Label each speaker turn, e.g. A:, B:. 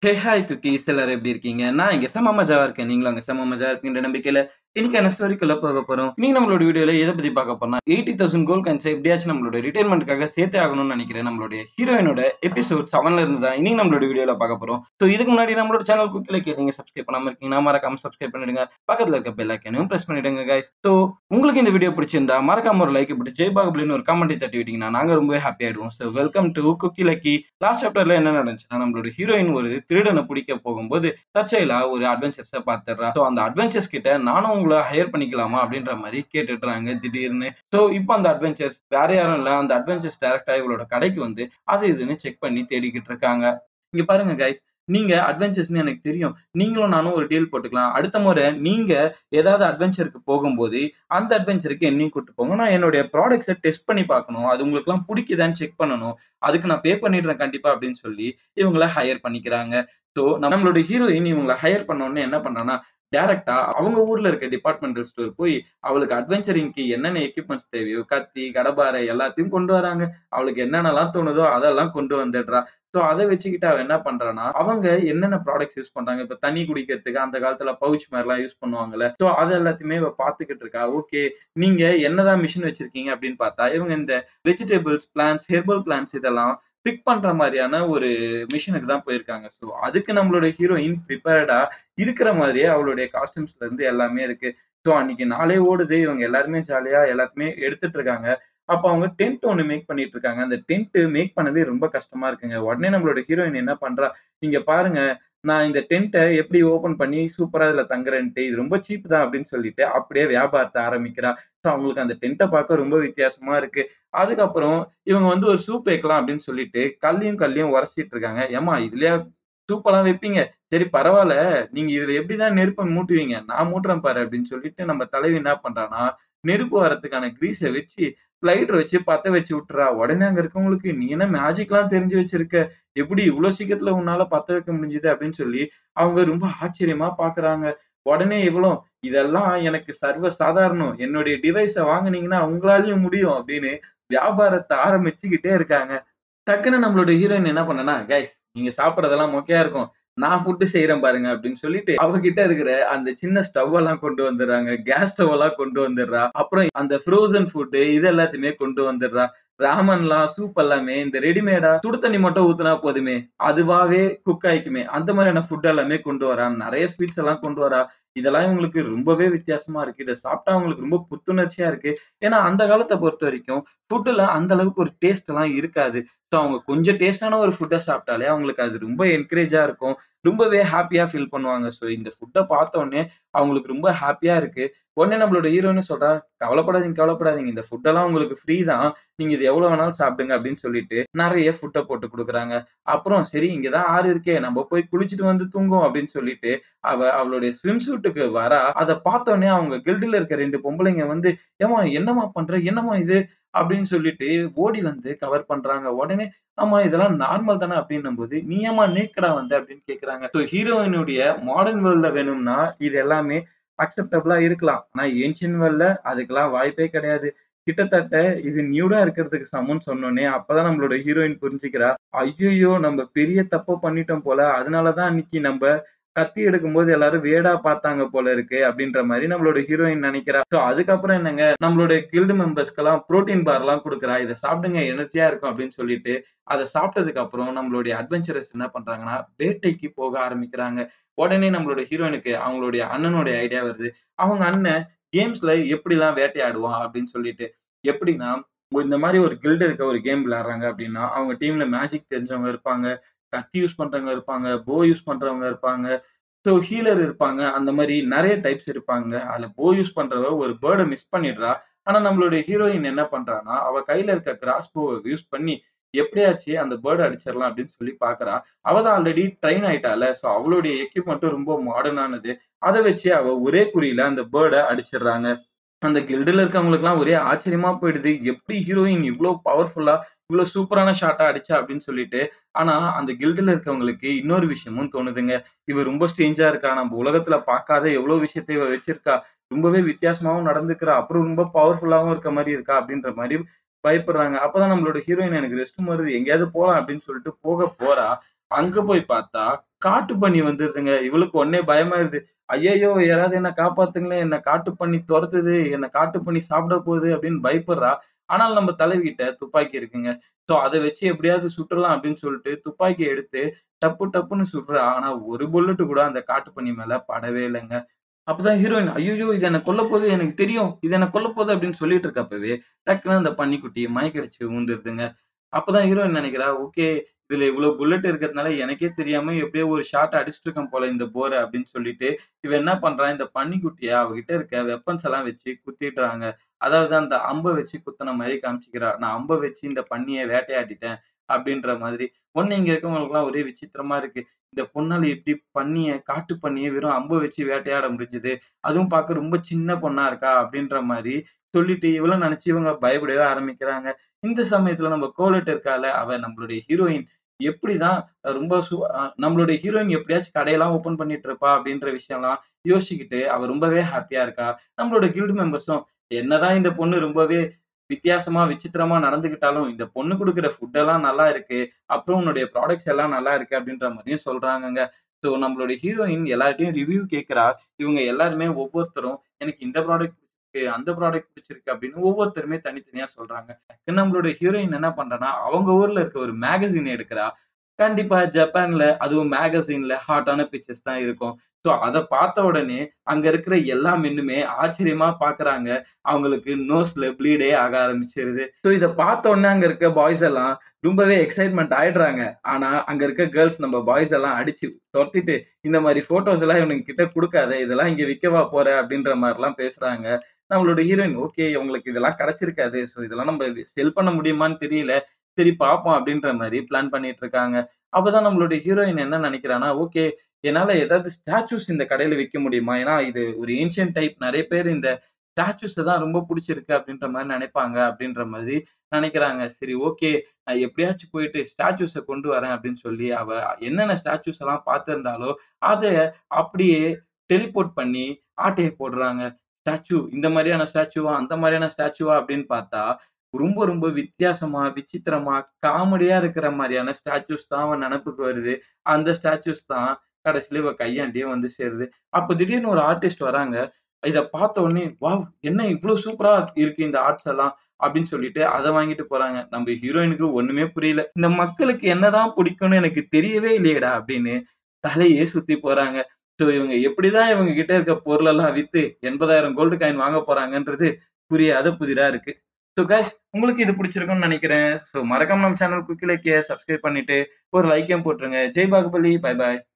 A: Hey hi cookies எல்லாரும் எப்படி இருக்கீங்க நான் இங்க செம மஜாவா இருக்கேன் நீங்களும் அங்க செம மஜா இருக்கீங்க நம்பிக்கையில இன்னைக்கான ஸ்டோரிக்குள்ள போக போறோம் இன்னைக்கு நம்மளோட வீடியோல எதை பத்தி பார்க்க போறோம் எயிட்டி தௌசண்ட் கோல் கன்ஸ் எப்படியாச்சும் நம்மளோட ரிட்டைர்மெண்ட்டுக்காக சேர்த்தே ஆகணும்னு நினைக்கிறேன் நம்மளுடைய ஹீரோயினோட எபிசோட் செவன்ல இருந்து தான் இன்னைக்கு நம்மளோட வீடியோல பார்க்க போறோம் ஸோ இதுக்கு முன்னாடி நம்மளோட சேனல் குக்கில கேட்டீங்க சப்ஸ்கிரைப் பண்ணாம இருக்கீங்கன்னா மறக்காம சப்ஸ்கிரைப் பண்ணிடுங்க பக்கத்துல இருக்க பெல் ஐக்கனையும் பிரஸ் பண்ணிடுங்க guys ஸோ உங்களுக்கு இந்த வீடியோ பிடிச்சிருந்தா மறக்காம ஒரு லைக் போட்டு ஜெய் பாகபலின்னு ஒரு கமெண்ட் தட்டி விட்டீங்கன்னா நாங்க ரொம்பவே ஹாப்பி ஆயிடுவோம் so welcome to Cookie Lucky last சாப்டர்ல என்ன நடந்துச்சுன்னா நம்மளோட ஹீரோயின் ஒரு திருடனை பிடிக்க போகும்போது தற்செயலா ஒரு அட்வென்ச்சர்ஸை பார்த்துடுறா ஸோ அந்த அட்வென்ச்சர்ஸ் கிட்ட நானும் உங்களை ஹையர் பண்ணிக்கலாமா அப்படின்ற மாதிரி கேட்டுடுறாங்க திடீர்னு ஸோ இப்போ அந்த அட்வென்ச்சர்ஸ் வேற யாரும் இல்லை அந்த அட்வென்ச்சர்ஸ் டேரக்டா இவளோட கடைக்கு வந்து அது இதுன்னு செக் பண்ணி தேடிக்கிட்டு இருக்காங்க இங்க பாருங்க கைஸ் நீங்க அட்வென்ச்சர்ஸ்னு எனக்கு தெரியும் நீங்களும் நானும் ஒரு டீல் போட்டுக்கலாம் அடுத்த முறை நீங்க ஏதாவது அட்வென்ச்சருக்கு போகும்போது அந்த அட்வென்ச்சருக்கு என்னையும் கூட்டு போங்க நான் என்னுடைய ப்ராடக்ட்ஸை டெஸ்ட் பண்ணி பார்க்கணும் அது உங்களுக்குலாம் பிடிக்குதான்னு செக் பண்ணணும் அதுக்கு நான் பே பண்ணிடுறேன் கண்டிப்பா அப்படின்னு சொல்லி இவங்கள ஹையர் பண்ணிக்கிறாங்க ஸோ நம்மளோட ஹீரோயின் இவங்களை ஹையர் பண்ணோன்னு என்ன பண்ணான்னா டேரக்டா அவங்க ஊர்ல இருக்க டிபார்ட்மெண்டல் ஸ்டோர் போய் அவளுக்கு அட்வென்ச்சரிங்க்கு என்னென்ன எக்யூப்மெண்ட்ஸ் தேவையோ கத்தி கடப்பாரை எல்லாத்தையும் கொண்டு வராங்க அவளுக்கு என்னென்னலாம் தோணுதோ அதெல்லாம் கொண்டு வந்துடுறா ஸோ அதை வச்சுக்கிட்டு அவ என்ன பண்றான்னா அவங்க என்னென்ன ப்ராடக்ட்ஸ் யூஸ் பண்றாங்க இப்ப தண்ணி குடிக்கிறதுக்கு அந்த காலத்துல பவுச் மாதிரிலாம் யூஸ் பண்ணுவாங்கல்ல ஸோ அது எல்லாத்தையுமே இவ பாத்துக்கிட்டு இருக்கா ஓகே நீங்க என்னதான் மிஷின் வச்சிருக்கீங்க அப்படின்னு பார்த்தா இவங்க இந்த வெஜிடபிள்ஸ் பிளான்ஸ் ஹெர்பல் பிளான்ஸ் இதெல்லாம் பிக் பண்ற மாதிரியான ஒரு மிஷினுக்கு தான் போயிருக்காங்க ஸோ அதுக்கு நம்மளோட ஹீரோயின் ப்ரிப்பேர்டா இருக்கிற மாதிரியே அவளுடைய காஸ்டியூம்ஸ்ல இருந்து எல்லாமே இருக்கு ஸோ அன்னைக்கு நாளே ஓடுது இவங்க எல்லாருமே ஜாலியா எல்லாத்தையுமே எடுத்துட்டு இருக்காங்க அப்போ அவங்க டென்ட் ஒன்று மேக் பண்ணிட்டு இருக்காங்க அந்த டென்ட் மேக் பண்ணதே ரொம்ப கஷ்டமா இருக்குங்க உடனே நம்மளோட ஹீரோயின் என்ன பண்றா நீங்க பாருங்க நான் இந்த டென்ட்டை எப்படி ஓபன் பண்ணி சூப்பரா இதுல தங்குறேன்ட்டு இது ரொம்ப சீப் தான் அப்படின்னு சொல்லிட்டு அப்படியே வியாபாரத்தை ஆரம்பிக்கிறா ஸோ அவங்களுக்கு அந்த டென்ட்டை பார்க்க ரொம்ப வித்தியாசமா இருக்கு அதுக்கப்புறம் இவங்க வந்து ஒரு சூப் வைக்கலாம் அப்படின்னு சொல்லிட்டு கல்லையும் கல்லையும் உரைச்சிட்டு இருக்காங்க ஏமா இதுலயா சூப்பெல்லாம் வைப்பீங்க சரி பரவாயில்ல நீங்க இதுல எப்படிதான் நெருப்பை மூட்டுவீங்க நான் மூட்டுறேன் பாரு அப்படின்னு சொல்லிட்டு நம்ம தலைவி என்ன பண்றான்னா நெருப்பு வரதுக்கான கிரீஸை வச்சு லைட்டர் வச்சு பத்த வச்சு விட்டுறா உடனே அங்க இருக்கவங்களுக்கு நீ என்ன மேஜிக்லாம் தெரிஞ்சு வச்சிருக்க எப்படி இவ்வளவு சீக்கிரத்துல உன்னால பத்த வைக்க முடிஞ்சுது அப்படின்னு சொல்லி அவங்க ரொம்ப ஆச்சரியமா பாக்குறாங்க உடனே இவ்வளோ இதெல்லாம் எனக்கு சர்வ சாதாரணம் என்னுடைய டிவைஸை வாங்குனீங்கன்னா உங்களாலையும் முடியும் அப்படின்னு வியாபாரத்தை ஆரம்பிச்சுக்கிட்டே இருக்காங்க டக்குன்னு நம்மளோட ஹீரோயின் என்ன பண்ணனா கைஸ் நீங்க சாப்பிட்றதெல்லாம் மொக்கையா இருக்கும் நான் ஃபுட்டு செய்யறேன் பாருங்க அப்படின்னு சொல்லிட்டு அவகிட்ட இருக்கிற அந்த சின்ன ஸ்டவ் எல்லாம் கொண்டு வந்துடுறாங்க கேஸ் ஸ்டவ் எல்லாம் கொண்டு வந்துடுறா அப்புறம் அந்த ஃப்ரோசன் ஃபுட்டு இது எல்லாத்தையுமே கொண்டு வந்துடுறா ராமன்லாம் சூப் எல்லாமே இந்த ரெடிமேடா சுடு தண்ணி மட்டும் ஊத்துனா போதுமே அதுவாவே குக் ஆயிக்குமே அந்த மாதிரியான ஃபுட் எல்லாமே கொண்டு வரா நிறைய ஸ்வீட்ஸ் எல்லாம் கொண்டு வரா இதெல்லாம் இவங்களுக்கு ரொம்பவே வித்தியாசமா இருக்கு இதை சாப்பிட்டா அவங்களுக்கு ரொம்ப புத்துணர்ச்சியா இருக்கு ஏன்னா அந்த காலத்தை பொறுத்த வரைக்கும் ஃபுட்டுல அந்த அளவுக்கு ஒரு டேஸ்ட் எல்லாம் இருக்காது ஸோ அவங்க கொஞ்சம் டேஸ்டான ஒரு ஃபுட்டை சாப்பிட்டாலே அவங்களுக்கு அது ரொம்ப என்கரேஜா இருக்கும் ரொம்பவே ஹாப்பியா ஃபீல் பண்ணுவாங்க ஸோ இந்த ஃபுட்டை பார்த்த உடனே அவங்களுக்கு ரொம்ப ஹாப்பியா இருக்கு உடனே நம்மளோட ஹீரோன்னு சொல்றா கவலைப்படாதீங்க கவலைப்படாதீங்க இந்த ஃபுட்டெல்லாம் உங்களுக்கு ஃப்ரீ தான் நீங்க இது எவ்வளவு வேணாலும் சாப்பிடுங்க அப்படின்னு சொல்லிட்டு நிறைய ஃபுட்டை போட்டு கொடுக்குறாங்க அப்புறம் சரி இங்கதான் ஆறு இருக்கே நம்ம போய் குளிச்சுட்டு வந்து தூங்கும் அப்படின்னு சொல்லிட்டு அவ அவளுடைய ஸ்விம் சூட்டுக்கு வரா அதை பார்த்த உடனே அவங்க கில்டில் இருக்க ரெண்டு பொம்பளைங்க வந்து ஏமா என்னமா பண்ற என்னமா இது அப்படின்னு சொல்லிட்டு ஓடி வந்து கவர் பண்றாங்க உடனே ஆமா இதெல்லாம் நார்மல் தானே அப்படின்னும் போது நீ ஏமா நேக்கடா வந்த அப்படின்னு கேக்குறாங்க ஸோ ஹீரோயினுடைய மாடர்ன் வேர்ல்ட்ல வேணும்னா இது எல்லாமே அக்செப்டபிளா இருக்கலாம் ஆனா ஏன்ஷியன் வேர்ல்ட்ல அதுக்கெல்லாம் வாய்ப்பே கிடையாது கிட்டத்தட்ட இது நியூடா இருக்கிறதுக்கு சமம்னு சொன்னோன்னே அப்பதான் நம்மளோட ஹீரோயின் புரிஞ்சுக்கிறா ஐயோ நம்ம பெரிய தப்பு பண்ணிட்டோம் போல அதனாலதான் அன்னைக்கு நம்ம கத்தி எடுக்கும்போது எல்லாரும் வேடா பார்த்தாங்க போல இருக்கு அப்படின்ற மாதிரி நம்மளோட ஹீரோயின் நினைக்கிறா ஸோ அதுக்கப்புறம் என்னங்க நம்மளோட கில்டு மெம்பர்ஸ்க்கெல்லாம் ப்ரோட்டீன் பார் எல்லாம் கொடுக்குறா இதை சாப்பிடுங்க எனர்ஜியா இருக்கும் அப்படின்னு சொல்லிட்டு அதை சாப்பிட்டதுக்கு அப்புறம் நம்மளுடைய அட்வென்ச்சரஸ் என்ன பண்றாங்கன்னா வேட்டைக்கு போக ஆரம்பிக்கிறாங்க உடனே நம்மளோட ஹீரோயினுக்கு அவங்களுடைய அண்ணனுடைய ஐடியா வருது அவங்க அண்ணன் கேம்ஸ்ல எப்படிலாம் வேட்டையாடுவான் அப்படின்னு சொல்லிட்டு எப்படின்னா இந்த மாதிரி ஒரு கில்டு இருக்க ஒரு கேம் விளையாடுறாங்க அப்படின்னா அவங்க டீம்ல மேஜிக் தெரிஞ்சவங்க இருப்பாங்க கத்தி யூஸ் பண்றவங்க இருப்பாங்க போ யூஸ் பண்றவங்க இருப்பாங்க ஸோ ஹீலர் இருப்பாங்க அந்த மாதிரி நிறைய டைப்ஸ் இருப்பாங்க அதுல போ யூஸ் பண்றவ ஒரு பேர்டை மிஸ் பண்ணிடுறா ஆனா நம்மளுடைய ஹீரோயின் என்ன பண்றான்னா அவ கையில இருக்க கிராஸ் போவை யூஸ் பண்ணி எப்படியாச்சு அந்த பேர்டை அடிச்சிடலாம் அப்படின்னு சொல்லி பாக்குறா அவ தான் ஆல்ரெடி ட்ரெயின் ஆயிட்டால ஸோ அவளுடைய எக்யூப்மெண்ட்டும் ரொம்ப மாடர்னானது அதை வச்சு அவ ஒரே குறியில அந்த பேர்டை அடிச்சிடுறாங்க அந்த கில்டில் இருக்கவங்களுக்குலாம் ஒரே ஆச்சரியமா போயிடுது எப்படி ஹீரோயின் இவ்வளோ பவர்ஃபுல்லா இவ்வளோ சூப்பரான ஷாட்டா அடிச்சா அப்படின்னு சொல்லிட்டு ஆனா அந்த கில்டில் இருக்கவங்களுக்கு இன்னொரு விஷயமும் தோணுதுங்க இவ ரொம்ப ஸ்ட்ரேஞ்சா இருக்கா நம்ம உலகத்துல பார்க்காத எவ்வளவு விஷயத்தை இவ வச்சிருக்கா ரொம்பவே வித்தியாசமாவும் நடந்துக்கிறா அப்புறம் ரொம்ப பவர்ஃபுல்லாவும் இருக்க மாதிரி இருக்கா அப்படின்ற மாதிரி பயப்படுறாங்க அப்பதான் நம்மளோட ஹீரோயின் எனக்கு ரெஸ்ட் வருது எங்கேயாவது போலாம் அப்படின்னு சொல்லிட்டு போக போறா அங்க போய் பார்த்தா காட்டு பன்னி வந்துருதுங்க. இவளுக்கு உடனே பயமாயிருது. ஐயய்யோ! யாராவது என்ன காப்பாத்துங்களேன்! என்ன காட்டு பன்னி தொரத்துது. என்ன காட்டு பன்னி சாப்பிட போகுது அப்படின்னு பயப்படுறா. ஆனால் நம்ம தலைவிகிட்ட துப்பாக்கி இருக்குங்க. ஸோ அத வச்சு எப்படியாவது சுட்டுறலாம் அப்படின்னு சொல்லிட்டு துப்பாக்கிய எடுத்து டப்பு டப்புன்னு சுடுறா. ஆனா ஒரு புல்லட் கூட அந்த காட்டு பன்னி மேல படவே இல்லங்க. அப்பதான் ஹீரோயின் ஐய்யய்யோ! இது என்ன கொல்லப்போது எனக்கு தெரியும். இது என்ன கொல்லப்போது அப்படின்னு சொல்லிட்டு இருக்கப்பவே, டக்குனு அந்த பன்னிக்குட்டி மயக்கடிச்சு விழுந்துருதுங்க. அப்பதான் ஹீரோயின் நெனைக்கிறா, ஓகே இதுல இவ்ளோ புல்லட் இருக்கிறதுனால எனக்கே தெரியாம எப்படியோ ஒரு ஷாட் அடிச்சுட்டுருக்கேன் போல இந்த போர அப்படின்னு சொல்லிட்டு, இவ என்ன பண்றா, இந்த பன்னிக்குட்டிய அவகிட்ட இருக்க வெப்பன்ஸ் எல்லாம் வச்சு குத்திடுறாங்க. அதாவது அந்த அம்ப வச்சு குத்துன மாரி காமிச்சுக்கிறா. நான் அம்ப வச்சு இந்த பன்னிய வேட்டையாடிட்டேன் அப்படின்ற மாதிரி. உடனே இங்க இருக்கவங்களுக்கெல்லாம் ஒரே விசித்திரமா இருக்கு. இந்த பொண்ணால எப்படி பன்னிய காட்டு பன்னிய வெறும் அம்ப வச்சு வேட்டையாட முடிஞ்சது. அதுவும் பார்க்க ரொம்ப சின்ன பொண்ணா இருக்கா அப்படின்ற மாரி சொல்லிட்டு இவளும் நெனச்சு இவங்க பயப்படவே ஆரம்பிக்கிறாங்க. இந்த சமயத்துல நம்ம கோலட் இருக்கால்ல, அவ நம்மளுடைய ஹீரோயின் எப்படிதான் ரொம்ப சு அ நம்மளுடைய ஹீரோயின் எப்படியாச்சும் கடையெல்லாம் ஓப்பன் பண்ணிட்டு இருப்பா அப்படின்ற விஷயம்லாம் யோசிச்சுக்கிட்டு அவ ரொம்பவே ஹேப்பியா இருக்கா. நம்மளோட கில்ட் மெம்பர்ஸும் என்னதான் இந்த பொண்ணு ரொம்பவே வித்தியாசமா, விசித்திரமா நடந்துக்கிட்டாலும், இந்த பொண்ணு குடுக்குற ஃபுட் எல்லாம் நல்லா இருக்கு. அப்புறம் உன்னுடைய ப்ராடக்ட்ஸ் எல்லாம் நல்லா இருக்கு அப்படின்ற மாரியும் சொல்றாங்கங்க. ஸோ நம்மளுடைய ஹீரோயின் எல்லார்ட்டயும் ரிவ்யூ கேட்கிறா. இவங்க எல்லாருமே ஒவ்வொருத்தரும் எனக்கு இந்த ப்ராடக்ட் பிடிச்சிருக்கு, அந்த ப்ராடக்ட் பிடிச்சிருக்கு அப்படின்னு ஒவ்வொருத்தருமே தனித்தனியா சொல்றாங்க. நம்மளுடைய ஹீரோயின் என்ன பண்றான்னா, அவங்க ஊர்ல இருக்க ஒரு மேகசின் எடுக்கிறா. கண்டிப்பா ஜப்பான்ல அதுவும் மேகசின்ல ஹாட்டான பிக்சர்ஸ் தான் இருக்கும். ஸோ அத பார்த்த உடனே அங்க இருக்கிற எல்லா மென்னுமே ஆச்சரியமா பார்க்குறாங்க. அவங்களுக்கு நோஸ்ல ப்ளீடே ஆக ஆரம்பிச்சிருது. ஸோ இத பார்த்த உடனே அங்க இருக்க பாய்ஸ் எல்லாம் ரொம்பவே எக்ஸைட்மென்ட் ஆயிடுறாங்க. ஆனா அங்க இருக்க கேர்ள்ஸ் நம்ம பாய்ஸ் எல்லாம் அடிச்சு தொரத்திட்டு, இந்த மாரி ஃபோட்டோஸ் எல்லாம் இவனுங்க கிட்ட குடுக்காத. இதெல்லாம் இங்க விக்கவா போற அப்படின்ற மாரிலாம் பேசுறாங்க. நம்மளோட ஹீரோயின் ஓகே இவங்களுக்கு இதெல்லாம் கிடைச்சிருக்காது. ஸோ இதெல்லாம் நம்ம செல் பண்ண முடியுமான்னு தெரியல. சரி பார்ப்போம் அப்படின்ற மாரி பிளான் பண்ணிட்டு இருக்காங்க. அப்பதான் நம்மளுடைய ஹீரோயின் என்ன நெனைக்கிறான்னா, ஓகே என்னால ஏதாவது ஸ்டாச்சூஸ் இந்த கடையில விக்க முடியுமா? ஏன்னா இது ஒரு ஏன்ஷியன்ட் டைப் நெறைய பேர் இந்த ஸ்டாச்சூஸ தான் ரொம்ப புடிச்சிருக்கு அப்படின்ற மாரி நெனைப்பாங்க அப்படின்ற மாதிரி நெனைக்கிறாங்க. சரி ஓகே நான் எப்படியாச்சும் போயிட்டு ஸ்டாச்சூஸ கொண்டு வரேன் அப்படின்னு சொல்லி அவ என்னென்ன ஸ்டாச்சூஸ் எல்லாம் பார்த்திருந்தாளோ, அத அப்படியே டெலிபோர்ட் பண்ணி ஆட்டைய போடுறாங்க. ஸ்டாச்சு இந்த மாரியான ஸ்டாச்சுவா, அந்த மாரியான ஸ்டாச்சுவா அப்படின்னு பார்த்தா, ரொம்ப ரொம்ப வித்தியாசமா, விசித்திரமா, காமெடியா இருக்கிற மாரியான ஸ்டாச்சூஸ் தான் அவ நெனப்புக்கு வருது. அந்த ஸ்டாச்சூஸ் தான் கடைசில இவ கையாண்டயே வந்து சேருது. அப்ப திடீர்னு ஒரு ஆர்டிஸ்ட் வராங்க. இத பார்த்த உடனே, வாவ்! என்ன இவ்ளோ சூப்பரா இருக்கு இந்த ஆர்ட்ஸ் எல்லாம் அப்படின்னு சொல்லிட்டு அத வாங்கிட்டு போறாங்க. நம்ம ஹீரோயினுக்கு ஒண்ணுமே புரியல. இந்த மக்களுக்கு என்னதான் பிடிக்கும்னு எனக்கு தெரியவே இல்லையேடா அப்படின்னு தலையே சுத்தி போறாங்க. ஸோ இவங்க எப்படிதான் இவங்க கிட்ட இருக்க பொருளெல்லாம் வித்து 80,000 கோல்டு காயின் வாங்க போறாங்கன்றது புரியாத புதிரா இருக்கு. ஸோ கைஸ் உங்களுக்கு இது பிடிச்சிருக்கும்னு நெனைக்கிறேன். ஸோ மறக்காம நம்ம சேனல் குக்கி லைக்கிய சப்ஸ்கிரைப் பண்ணிட்டு ஒரு லைக்கையும் போட்டுருங்க. ஜெய் பாகுபலி. பாய் பாய்.